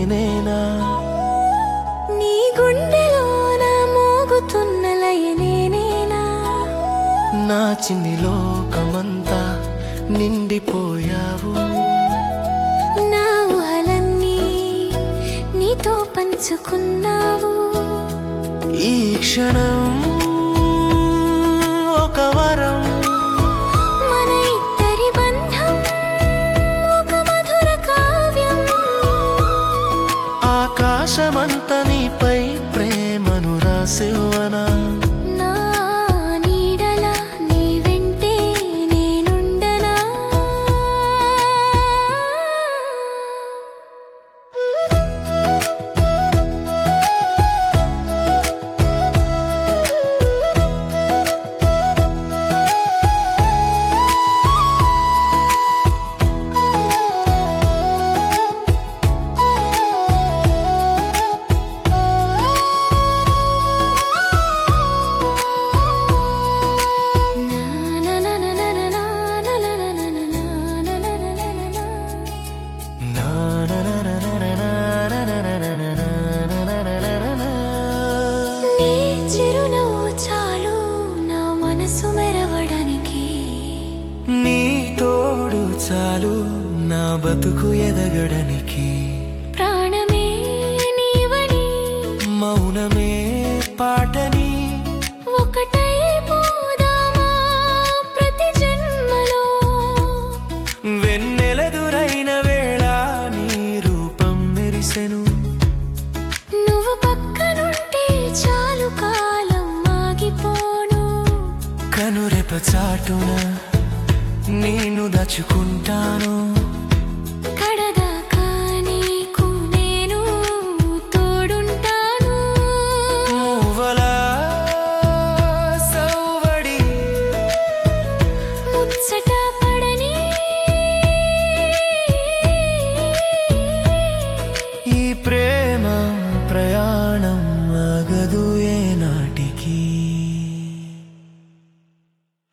నేనేనా నీ గుండెలోన మోగుతున్న లయ నేనేనా నా చిన్ని లోకమంతా నిండిపోయావు నా ఊహలన్నీ నీతో పంచుకున్నావు ఈ క్షణం ఒక వరం మన ఇద్దరి బంధం ఒక మధుర కావ్యం ఆకాశమంత నీపై ప్రేమను రాసివనా నా నీడలా నీ వెంటే నేనుండనా నా నా నా నా నా నా నా నా నా నా నా నా నా నా నా నా నా. నీ చిరునవ్వు చాలు నా మనసు మెరవడానికి నీ తోడు చాలు నా బతుకు ఎదగడానికి ప్రాణమే నీవని మౌనమే పాటని ఒకటై పోదామా ప్రతి జన్మలో వెన్నెలదురైన వేళ నీ రూపం మెరిసెను నువ్వు పక్కనుంటే చాలు కాలం ఆగిపోను కనురెప చాటున నేను దాచుకుంటాను